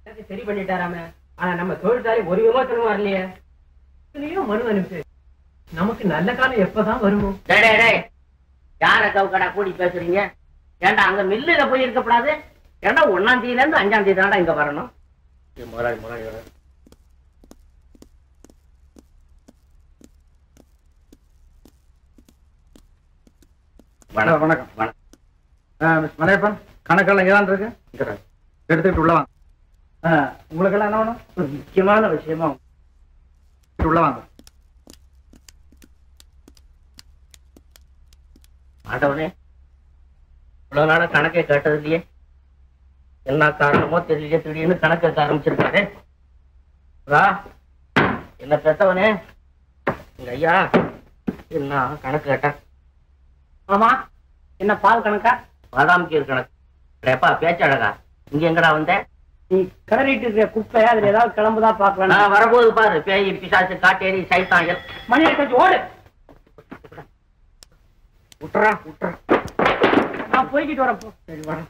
சரி பண்ணிட்டாராமே ஆனா நம்ம தொழிற்சாலை ஒரு விமோசனம் வரலையே இதுலயும் மனு அனுப்பு நமக்கு நல்ல காலம் எப்பதான் வருமோ டேய், டேய், டேய். யார கவுக்கடா கூடி பேசுறீங்க ஏன்டா அங்க மில்லுல போய் இருக்கப்படாது ஏன்டா ஒன்னாம் தேதியில இருந்து அஞ்சாம் தேதி தான்டா இங்க வரணும் இது முதலாளி முதலாளி வர வணக்கம் வணக்கம் வணக்கம் மிஸ் மலையப்பன் கணக்கெல்லாம் இங்கே தான் இருக்கு எடுத்துக்கிட்டு உள்ள வாங்க ஆ, உங்களுக்கெல்லாம் என்ன வேணும் ஒரு முக்கியமான விஷயமா எடுத்துக்கிட்டு உள்ள வாங்க ஆண்டவனே இவ்வளவு நாளா கணக்கை கேட்டது இல்லையே என்ன காரணமோ தெரியல திடீர்னு கணக்கு கேட்க ஆரம்பிச்சிருக்காரு ரா என்ன பெத்தவனே எங்க ஐயா என்ன கணக்கு கேட்டா ஆமா என்ன பால் கணக்கா பாதாம் கீர் கணக்கு எப்பா பேச்சழகா இங்க எங்கடா வந்த நீ கிளறிட்டு இருக்கிற குப்பை அதுல ஏதாவது கிளம்புதா பாக்கலாம் நான் வரும்போது பாரு பேய் பிசாசு காட்டேரி சைத்தான் எல்- மணி கொஞ்சம் ஓடு விட்டுறா விட்டுறா நான் போய்கிட்டு வரேன் போ. சரி வரேன்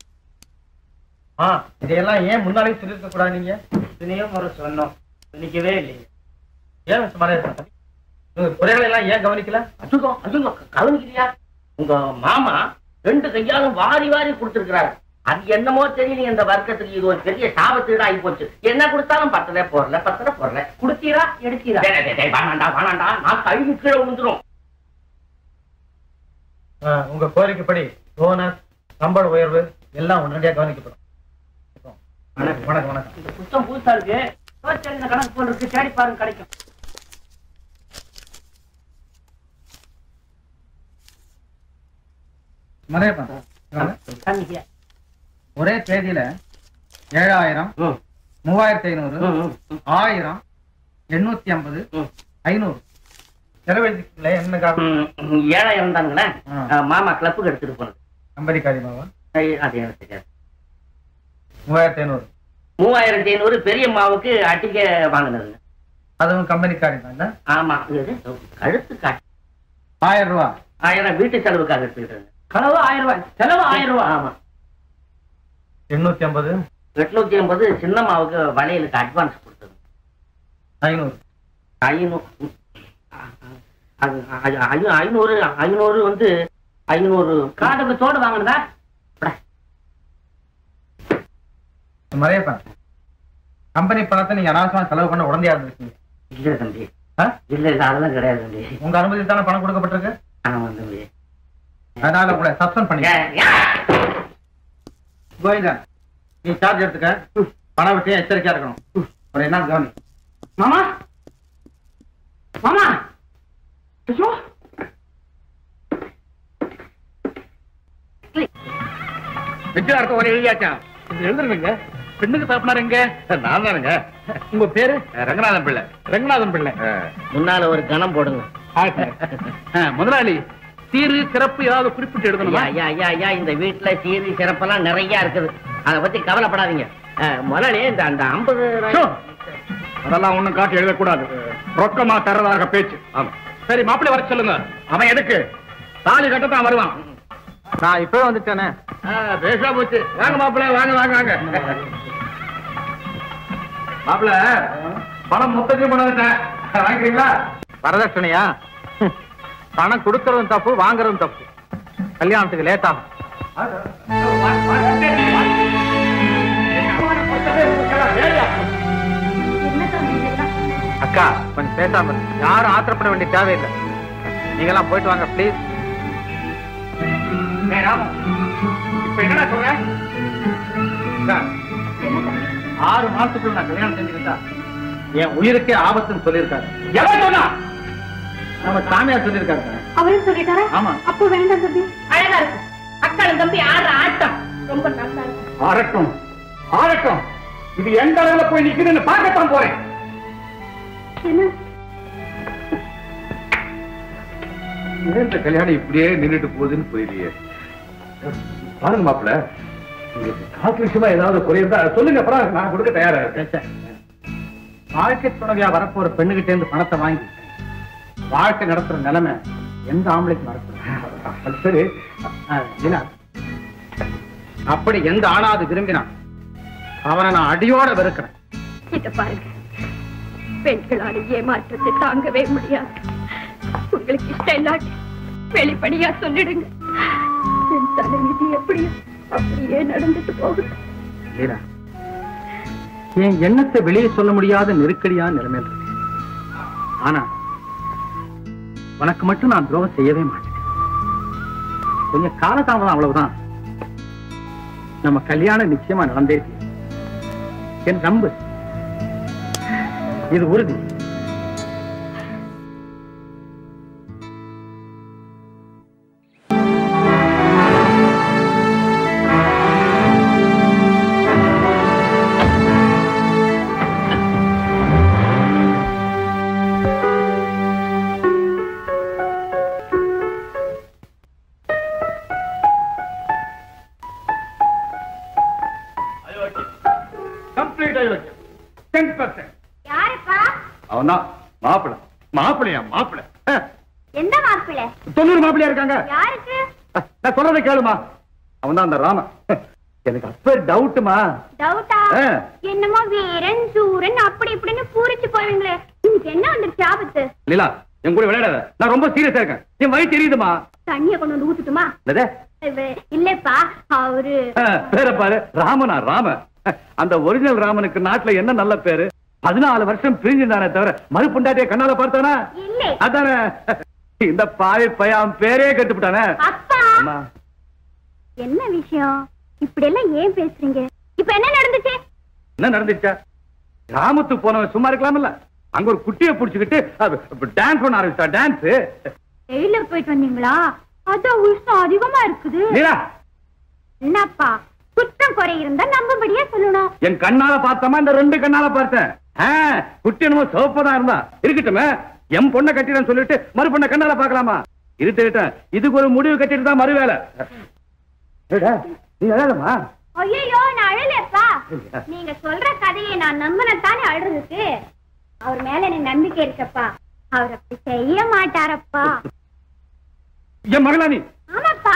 ஆ இதையெல்லாம் ஏன் முன்னாலே சொல்லியிருக்க கூடாது நீங்க இத்தனையோ முறை சொன்னோம் நிக்கவே இல்லைங்க ஏன் மிஸ் மலையப்பன் உங்க குறைகளை எல்லாம் ஏன் கவனிக்கல அசுகோ அசுகோ கவனிக்கலையா உங்க மாமா ரெண்டு கையாலும் வாரி வாரி கொடுத்திருக்கிறாரு அது என்னமோ தெரியல இந்த வர்க்கத்துக்கு இது ஒரு பெரிய சாபத்தீடு ஆகி போச்சு என்ன கொடுத்தாலும் பத்தல போறல பத்தல போறல குடுத்தீரா எடுத்தீரா டேய், டேய், டேய், வேணாண்டா வேணாண்டா நான் கழுவி கீழே விழுந்துரும் ஆ, உங்க கோரிக்கைப்படி போனஸ் சம்பள உயர்வு எல்லாம் உடனடியாக கவனிக்கப்படும் வணக்கம் வணக்கம் வணக்கம் இந்த புத்தம் புதுசா இருக்கு சோசியல் இந்த கணக்கு போல் இருக்கு தேடி பாருங்க கிடைக்கும் மலையப்பன் வாங்க. காமிக்க. ஒரே தேதியில ஏழாயிரம் ம், மூவாயிரத்தி ஐநூறு ம், ம், ம், ஆயிரம் எண்ணூத்தி ஐம்பது ம். ஐநூறு செலவழிக்கல என்ன காரணம் ம், ம், ஏழை இருந்தாங்களே ஆ. மாமா கிளப்புக்கு எடுத்துட்டு போனது கம்பெனி காரியமாவா ஐ- அது எனக்கு தெரியாது மூவாயிரத்தி ஐநூறு மூவாயிரத்தி ஐநூறு பெரியம்மாவுக்கு அட்டிக்கை வாங்கினதுங்க அதுவும் கம்பெனி காரியம் தான் இல்ல ஆமா இது கழுத்து காட்டு ஆயிரம் ரூபா ஆயிரம் வீட்டு செலவுக்காக எடுத்துக்கிட்டு களவு ஆயிரம் ரூபாய் செலவு ஆயிரம் ரூபாய் ஆமா எண்ணூத்தி ஐம்பது எட்நூத்தி ஐம்பது சின்னம்மாவுக்கு வளையலுக்கு அட்வான்ஸ் கொடுத்தது ஐநூறு ஐநூறு அது அது- ஐ- ஐநூறு ஐநூறு வந்து ஐநூறு காதுக்கு தோடு வாங்கினதா மறையப்பன் கம்பெனி பணத்தை நீங்க அனாவசியமா செலவு பண்ண உடனடியா இருந்திருக்கீங்க இல்ல தம்பி ஆ? இல்ல இல்ல அதெல்லாம் கிடையாது தம்பி உங்க அனுமதி தானே பணம் கொடுக்கப்பட்டிருக்கு ஆமா தம்பி அதனால உங்களை சஸ்பெண்ட் பண்ணி ஏ, ஏ. கோவிந்தன் நீ சார்ஜ் எடுத்துக்க பண விஷயம் எச்சரிக்கையா இருக்கணும் ஒரு என்ன கவனி மாமா மாமா ஐயோ வெற்றியாருக்கு ஒரு எழுதியாச்சா இது எழுதுறதுங்க பெண்ணுக்கு தரப்பினார் எங்க நான் தானுங்க உங்க பேரு ரங்கநாதன் பிள்ளை ரங்கநாதன் பிள்ளை முன்னால ஒரு கணம் போடுங்க முதலாளி சீரு சிறப்பு ஏதாவது குறிப்பிட்டு ஐயா, ஐயா ஐயா ஐயா இந்த வீட்டுல சீரி சிறப்பெல்லாம் நிறைய இருக்குது அத பத்தி கவலைப்படாதீங்க அஹ், முதலாளி இந்த அந்த ஐம்பது அதெல்லாம் ஒண்ணும் காட்டி எழுதக்கூடாது ரொக்கமா தரதாக பேச்சு ஆமா சரி மாப்பிள்ளை வர சொல்லுங்க அவன் எதுக்கு தாலி கட்டத்தான் வருவான் நான் இப்பவே வந்துட்டேனே பேசா போச்சு வாங்க மாப்பிள்ளை வாங்க வாங்க வாங்க மாப்பிள்ளை பணம் மொத்தத்தையும் கொண்டு வந்துட்டேன் வாங்கிக்கிறீங்களா வரதட்சணையா பணம் கொடுக்கறதும் தப்பு வாங்குறதும் தப்பு கல்யாணத்துக்கு லேட் ஆகும் அக்கா கொஞ்சம் பேசாம இருங்க. யாரும் ஆத்திரப்பட வேண்டிய தேவையில்லை நீங்களாம் போயிட்டு வாங்க ப்ளீஸ் இப்ப என்னடா சொல்றேன் ஆறு மாசத்துக்குள்ள நான் கல்யாணம் செஞ்சுக்கிட்டா என் உயிருக்கே ஆபத்துன்னு சொல்லியிருக்காரு எவன் சொன்னா நம்ம சாமியார் சொல்லியிருக்காரு அவரும் சொல்லிட்டாரா ஆமா அப்போ வேண்டாம் தம்பி அழகா இருக்கு அக்காளும் தம்பி ஆடுற ஆட்டம் ரொம்ப நல்லா இருக்கு ஆரட்டும் ஆரட்டும் இது எந்த அளவுல போய் நிக்குதுன்னு பார்க்கத்தான் போறேன் என்ன ஏன் இந்த கல்யாணம் இப்படியே நின்னுட்டு போகுதுன்னு புரியலையே பாருங்க மாப்பிள்ள உங்களுக்கு காசு விஷயமா ஏதாவது குறையிருந்தா சொல்லுங்க அப்புறம் நான் கொடுக்க தயாரா இருக்கேன் வாழ்க்கை துணைவியா வரப்போற பெண்ணுகிட்ட இருந்து பணத்தை வாங்கி வாழ்க்கை நடத்துற நிலைமை எந்த ஆம்பளைக்கும் நடக்கும் அது சரி அப்படி எந்த ஆணாவது விரும்பினா அவனை நான் அடியோட வெறுக்கிறேன் இத பாருங்க பெண்களால் ஏமாற்றத்தை தாங்கவே முடியாது உங்களுக்கு இஷ்டம் இல்லாட்டி வெளிப்படையா சொல்லிடுங்க என் தலைவிதி எப்படியோ அப்படியே நடந்துட்டு போகுது லீலா என் எண்ணத்தை வெளியே சொல்ல முடியாத நெருக்கடியான நிலைமையில் இருக்கு ஆனா உனக்கு மட்டும் நான் துரோகம் செய்யவே மாட்டேன் கொஞ்சம் காலதாமதம் அவ்வளவுதான் நம்ம கல்யாணம் நிச்சயமா நடந்தே தீரும். என் நம்பு இது உறுதி கம்ப்ளீட் அயோக்கியம் டென் பர்சன்ட் யாருப்பா அவன்தான் மாப்பிள மாப்பிளையா மாப்பிள எந்த மாப்பிள்ளை தொண்ணூறு மாப்பிளையா இருக்காங்க யாருக்கு அஹ், நான் சொல்றதை கேளுமா அவன் தான் அந்த ராம எனக்கு அப்ப டவுட்டுமா டவுட்டா ஆ. என்னமோ வீரன் சூரன் அப்படி இப்படின்னு பூரிச்சு போவீங்களே இன்னைக்கு என்ன வந்துருச்சு ஆபத்து லீலா என் கூட விளையாடாத நான் ரொம்ப சீரியஸா இருக்கேன் என் வயிறு தெரியுதுமா தண்ணிய கொண்டு வந்து ஊத்துட்டுமா என்னது? இவ- இல்லப்பா அவரு அஹ், பேரை பாரு ராமனா ராம அஹ், அந்த ஒரிஜினல் ராமனுக்கு நாட்டுல என்ன நல்ல பேரு பதினாலு வருஷம் பிரிஞ்சிருந்தானே தவிர மறுப்புண்டாட்டிய கண்ணால பார்த்தானா இல்லை அதானே இந்த பாவி பையன் பேரே கட்டுப்பிட்டானே அப்பா அம்மா என்ன விஷயம் இப்படி எல்லாம் ஏன் பேசுறீங்க இப்ப என்ன நடந்துச்சு என்ன நடந்துச்சா கிராமத்துக்கு போனவன் சும்மா இருக்கலாம்ல அங்க ஒரு குட்டியை புடிச்சுக்கிட்டு டான்ஸ் பண்ண ஆரம்பிச்சா டான்ஸ் டெய்லர் போயிட்டு வந்தீங்களா அதான் உஷ்ணம் அதிகமா இருக்குது நீரா என்னப்பா குற்றம் குறை இருந்தா நம்பும்படியா சொல்லணும் என் கண்ணால பார்த்தமா இந்த ரெண்டு கண்ணால பார்த்தேன் ஆ, குட்டி என்னமோ சிவப்பதான் இருந்தா இருக்கட்டுமே என் பொண்ணை கட்டிடன்னு சொல்லிட்டு மறு பொண்ணை கண்ணால பார்க்கலாமா இருந்துட்டேன் இதுக்கு ஒரு முடிவு கட்டிட்டு தான் மறு வேலை ஏடா, நீ அழகமா ஐயோ நான் அழலப்பா நீங்க சொல்ற கதையை நான் நம்பினத்தானே அழுறதுக்கு அவர் மேல எனக்கு நம்பிக்கை இருக்கப்பா அவர் அப்படி செய்ய மாட்டாரப்பா என் மகளா நீ ஆமாப்பா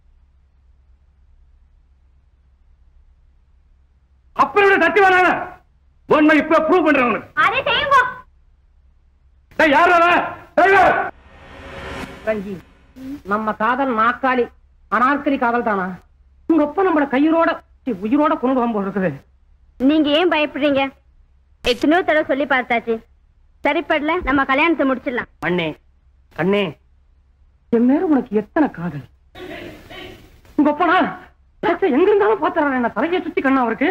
அப்புறம் தட்டி வரான உண்மை இப்ப ப்ரூவ் பண்றேன் உனக்கு அதை செய்யுங்க டேய், யார் அவன்? ஏய், ரஞ்சி நம்ம காதல் நாக்காளி அனார்கலி காதல் தானா உங்க அப்பா நம்மள கையோட சி, உயிரோட கொண்டு போகும்போது இருக்குது நீங்க ஏன் பயப்படுறீங்க எத்தனையோ தடவை சொல்லி பார்த்தாச்சு சரிப்படல நம்ம கல்யாணத்தை முடிச்சிடலாம் அண்ணே அண்ணே என் நேரம் உனக்கு எத்தனை காதல் உங்க அப்பனா பேச்ச எங்க இருந்தாலும் பாத்துறாரு என்ன தலையை சுத்தி கண்ணா அவருக்கு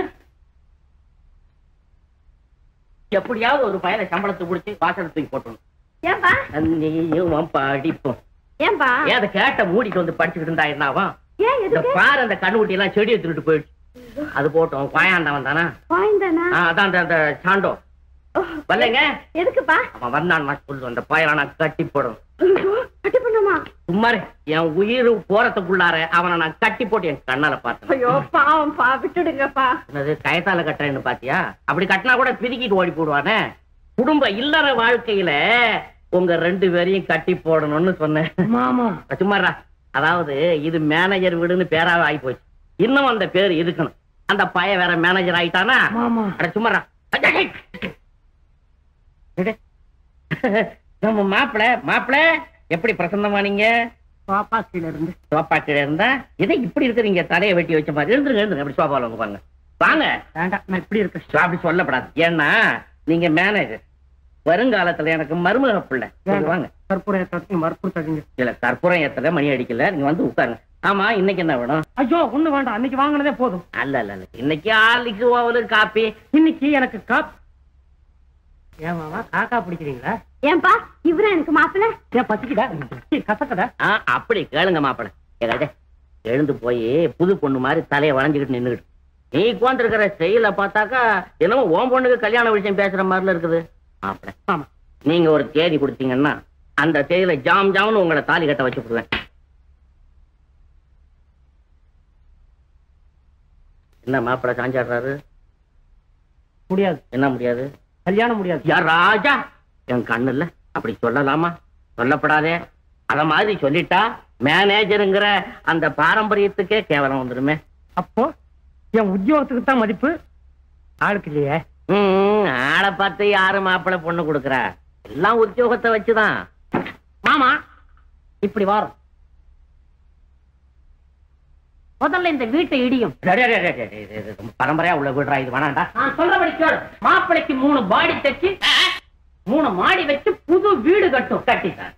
எப்படியாவது ஒரு பையனை சம்பளத்தை பிடிச்சி வாசல் தூக்கி போட்டணும் ஏன்பா அன்னையும் படிப்போம் ஏன்பா ஏன் அதை கேட்ட மூடிட்டு வந்து படிச்சுக்கிட்டு இருந்தா என்னவா ஏன் இந்த எதுக்கு பாரு அந்த கண்ணுக்குட்டி எல்லாம் செடியை திருட்டு போயிடுச்சு அது போட்டோம் கோயாண்டவன் தானா பாய்ந்தானா ஆ, அதான் அந்த அந்த சாண்டோ வரலைங்க எதுக்குப்பா அவன் வந்தான் நான் சொல்லுவேன் அந்த பையனை நான் கட்டி போடணும் ஐயோ, கட்டி பண்ணுமா சும்மாரு என் உயிர் போறதுக்குள்ளார அவனை நான் கட்டி போட்டு என் கண்ணால பார்த்தேன் ஐயோ பாவம்ப்பா விட்டுடுங்கப்பா என்னது கயத்தால கட்டுறேன்னு பாத்தியா அப்படி கட்டினா கூட பிதுக்கிட்டு ஓடி போடுவானே குடும்ப இல்லற வாழ்க்கையில உங்க ரெண்டு பேரையும் கட்டி போடணும்னு சொன்னேன் மாமா சும்மாரா அதாவது இது மேனேஜர் வீடுன்னு பேராவே ஆகி போச்சு இன்னும் அந்த பேர் இருக்கணும் அந்த பையன் வேற மேனேஜர் ஆயிட்டானா மாமா அட சும்மாரா அடடே. டேய். நம்ம மாப்பிள மாப்பிள எப்படி பிரசன்னமா நீங்க பாப்பா கீழ இருந்து சோப்பா கீழே இருந்தா இதை இப்படி இருக்கிறீங்க தலையை வெட்டி வச்ச மாதிரி எழுந்துருங்க எழுந்துருங்க அப்படி சோபால வந்து பாருங்க வாங்க வேண்டாம் நான் இப்படி இருக்கேன் சோ, அப்படி சொல்லப்படாது ஏன்னா நீங்க மேனேஜர் வருங்காலத்துல எனக்கு மருமக பிள்ளை சரி, வாங்க கற்பூரத்தை மறுப்புறுத்தாதீங்க இல்ல கற்பூரம் ஏத்தல மணி அடிக்கல நீங்க வந்து உட்காருங்க ஆமா இன்னைக்கு என்ன வேணும் ஐயோ ஒண்ணு வேண்டாம் அன்னைக்கு வாங்கினதே போதும் அல்ல அல்ல அல்ல இன்னைக்கு ஆளுக்கு ஓவலு காப்பி இன்னைக்கு எனக்கு காப் ஏன் மாமா காக்கா பிடிக்கிறீங்களா ஏன்பா இவரா எனக்கு மாப்பிள்ள ஏன் பசிக்குதா சீ, கசக்குதா ஆ, அப்படி கேளுங்க மாப்பிள ஏகாதே எழுந்து போய் புது பொண்ணு மாதிரி தலையை வளைஞ்சுக்கிட்டு நின்னுக்கிட்டு நீ உட்காந்துருக்கிற செயல பார்த்தாக்கா என்னமோ ஓம் பொண்ணுக்கு கல்யாண விஷயம் பேசுற மாதிரில இருக்குது மாப்பிள ஆமா நீங்க ஒரு தேதி கொடுத்தீங்கன்னா அந்த தேதியில ஜாம் ஜாம்னு உங்களை தாலி கட்ட வச்சு விடுவேன் என்ன மாப்பிள சாஞ்சாடுறாரு முடியாது என்ன முடியாது கல்யாணம் முடியாது யார் ராஜா என் கண்ணு இல்ல அப்படி சொல்லலாமா சொல்லப்படாதே அத மாதிரி சொல்லிட்டா மேனேஜருங்கிற அந்த பாரம்பரியத்துக்கே கேவலம் வந்துருமே அப்போ என் உத்தியோகத்துக்கு தான் மதிப்பு ஆளுக்கு இல்லையே ம், ஆளை பார்த்து யாரு மாப்பிள்ளை பொண்ணு கொடுக்கறா எல்லாம் உத்தியோகத்தை வச்சுதான் மாமா இப்படி வாரம் முதல்ல இந்த வீட்டை இடியும் டேய், டேய், டேய், டேய், டேய், இது ரொம்ப பரம்பரையா உள்ள வீடுறா இது வேணாண்டா நான் சொல்றபடி கேளு மாப்பிள்ளைக்கு மூணு பாடி தச்சு மூணு மாடி வச்சு புது வீடு கட்டும் கட்டிட்டார்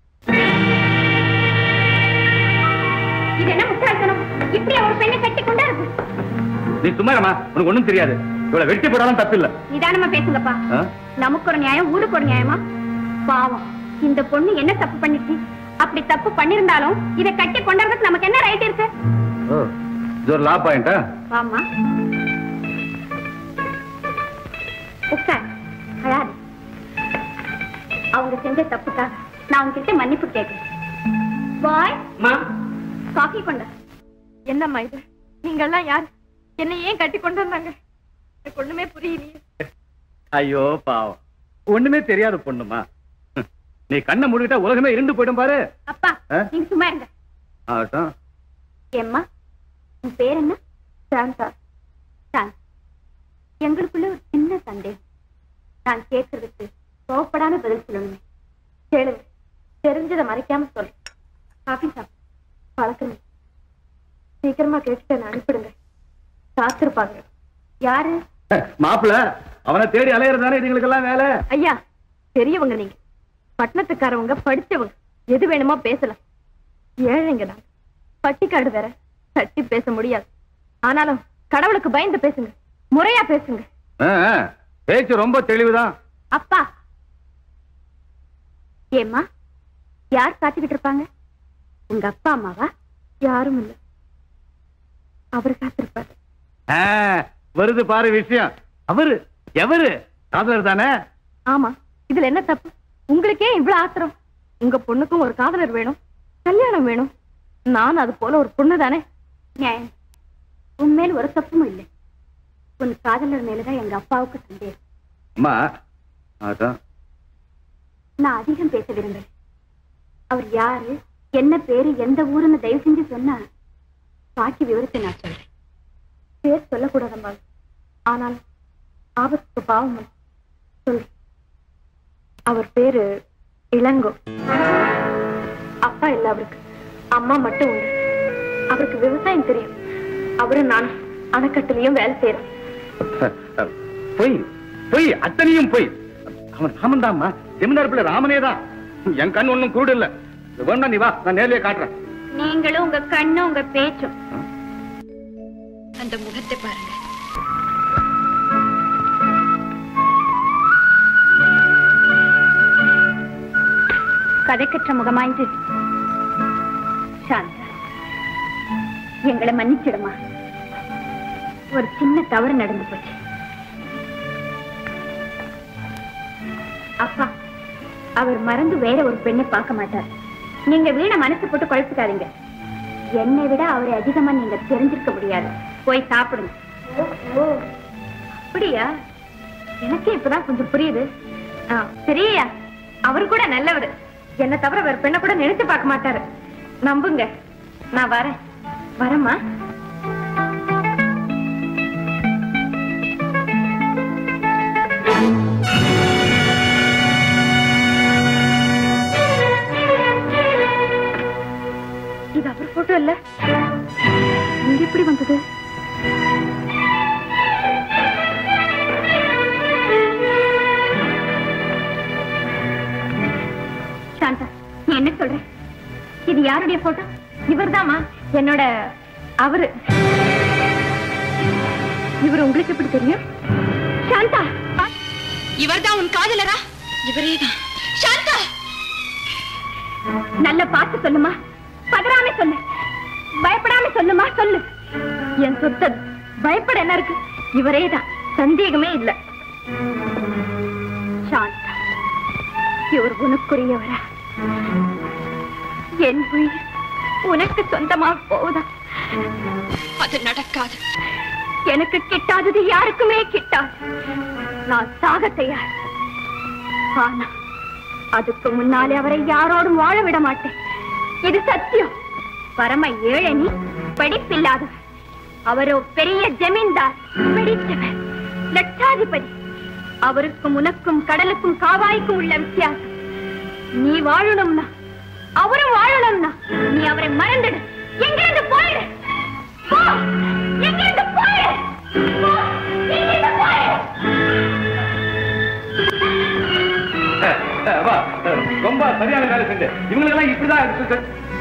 இது என்ன முட்டாள்தனம் இப்படி ஒரு பெண்ணை கட்டி கொண்டா இருக்கு நீ சும்மாரமா உனக்கு ஒண்ணும் தெரியாது இவ்வளவு வெட்டி போடாலும் தப்பு இல்ல நிதானமா பேசுங்கப்பா நமக்கு ஒரு நியாயம் ஊருக்கு ஒரு நியாயமா பாவம் இந்த பொண்ணு என்ன தப்பு பண்ணிச்சு அப்படி தப்பு பண்ணிருந்தாலும் இதை கட்டி கொண்டாடுறதுக்கு நமக்கு என்ன ரைட் இருக்கு இது ஒரு லா பாயிண்டா வாமா உட்கார் அழாது அவங்க செஞ்ச தப்புக்காக நான் உங்ககிட்ட மன்னிப்பு கேட்கிறேன் பாய் காஃபி கொண்ட என்னம்மா இது நீங்கெல்லாம் யார் என்ன ஏன் கட்டி கொண்டு வந்தாங்க எனக்கு ஒண்ணுமே புரியலையே ஐயோ பாவம் ஒண்ணுமே தெரியாத பொண்ணுமா ஹம். நீ கண்ணை மூடிட்டா உலகமே இருண்டு போயிடும் பாரு அப்பா ஆ? நீங்க சும்மா இருங்க ஆகட்டும் ஏம்மா உன் பேர் என்ன சாந்தா சாந்த் எங்களுக்குள்ள ஒரு சின்ன சந்தேகம் நான் கேட்கறதுக்கு கோவப்படாம பதில் சொல்லணுமே கேளுங்க தெரிஞ்சதை மறைக்காம சொல்லு காஃபி சாப்பிடு பழக்கம் சீக்கிரமா கேட்டுட்டு அனுப்பிடுங்க காத்திருப்பாங்க யாரு மாப்பிள அவனை தேடி அலையறதானே இதுங்களுக்கெல்லாம் வேலை ஐயா பெரியவங்க நீங்க பட்டணத்துக்காரவங்க படிச்சவங்க எது வேணுமோ பேசலாம் ஏழைங்க நாங்க பட்டிக்காடு வேற தட்டி பேச முடியாது ஆனாலும் கடவுளுக்கு பயந்து பேசுங்க முறையா பேசுங்க ஆ, ஆ. பேச்சு ரொம்ப தெளிவுதான் அப்பா ஏம்மா யார் காத்துக்கிட்டு இருப்பாங்க உங்க அப்பா அம்மாவா யாரும் இல்ல அவர் காத்திருப்பாரு ஆ, வருது பாரு விஷயம் அவரு எவரு காதலர் தானே ஆமா இதுல என்ன தப்பு உங்களுக்கே இவ்வளவு ஆத்திரம் உங்க பொண்ணுக்கும் ஒரு காதலர் வேணும் கல்யாணம் வேணும் நான் அது போல ஒரு பொண்ணு தானே நியாயம் உண்மையில் ஒரு தப்பும் இல்லை உன் காதலர் மேலதான் எங்க அப்பாவுக்கு சந்தேகம் அம்மா அதான் நான் அதிகம் பேச விரும்புறேன் அவர் யாரு என்ன பேரு எந்த ஊருன்னு தயவு செஞ்சு சொன்னா பாக்கி விவரத்தை நான் சொல்றேன் பேர் சொல்லக்கூடாதம்மா ஆனால் ஆபத்துக்கு பாவம் இல்லை. சொல்லு அவர் பேரு இளங்கோ அப்பா இல்ல அவருக்கு அம்மா மட்டும் உண்டு அவருக்கு விவசாயம் தெரியும் அவரும் நான் அணைக்கட்டுலயும் வேலை செய்யறோம் பொய் பொய் அத்தனையும் பொய் அவன் ராமன் தான்மா ஜமீன்தார் பிள்ளை ராமனே தான் என் கண் ஒண்ணும் கூடு இல்ல இது வேணா நீ வா நான் நேர்லயே காட்டுறேன் நீங்களும் உங்க கண்ணும் உங்க பேச்சும் அந்த முகத்தை பாருங்க கதைக்கற்ற முகமாய்ந்து சாந்தா எங்களை மன்னிச்சிடுமா ஒரு சின்ன தவறு நடந்து போச்சு அப்பா அவர் மறந்து வேற ஒரு பெண்ணை பார்க்க மாட்டார் நீங்க வீண மனசு போட்டு குழப்பிக்காதீங்க என்னை விட அவரை அதிகமா நீங்க தெரிஞ்சிருக்க முடியாது போய் சாப்பிடுங்க ஓ அப்படியா எனக்கே இப்பதான் கொஞ்சம் புரியுது ஆ, சரியா அவர் கூட நல்லவர் என்ன தவிர வேற பெண்ணை கூட நினைச்சு பார்க்க மாட்டாரு நம்புங்க நான் வரேன் வரேம்மா இது அவர் போட்டோ இல்ல இங்க எப்படி வந்தது சாந்தா நீ என்ன சொல்ற இது யாருடைய போட்டோ இவர்தாம்மா என்னோட அவரு இவர் உங்களுக்கு எப்படி தெரியும் சாந்தா இவர்தான் உன் காதலரா இவரேதான் சாந்தா நல்ல பார்த்து சொல்லுமா பதறாம சொல்லு பயப்படாம சொல்லுமா சொல்லு என் சொத்து பயப்பட என்ன இருக்கு இவரேதான் சந்தேகமே இல்ல சாந்தா இவர் உனக்குரியவரா என் உயிர் உனக்கு சொந்தமா போகுதா அது நடக்காது எனக்கு கிட்டாதது யாருக்குமே கிட்டாது நான் சாக தயார் ஆனா அதுக்கு முன்னாலே அவரை யாரோடும் வாழ விட மாட்டேன் இது சத்தியம் பரம ஏழனி படிப்பில்லாதவர் அவரோ பெரிய ஜமீன்தார் படித்தவர் சேனாதிபதி அவருக்கும் உனக்கும் கடலுக்கும் காவாய்க்கும் உள்ள வித்தியாசம் நீ வாழணும்னா அவரும் வாழணும்னா நீ அவரை மறந்துடு எங்கிருந்து போயிடு போ எங்கிருந்து போயிடு போ, எங்கிருந்து போயிடு வா ரொம்ப சரியான வேலை செஞ்சு இவங்களுக்கெல்லாம் இப்படிதான்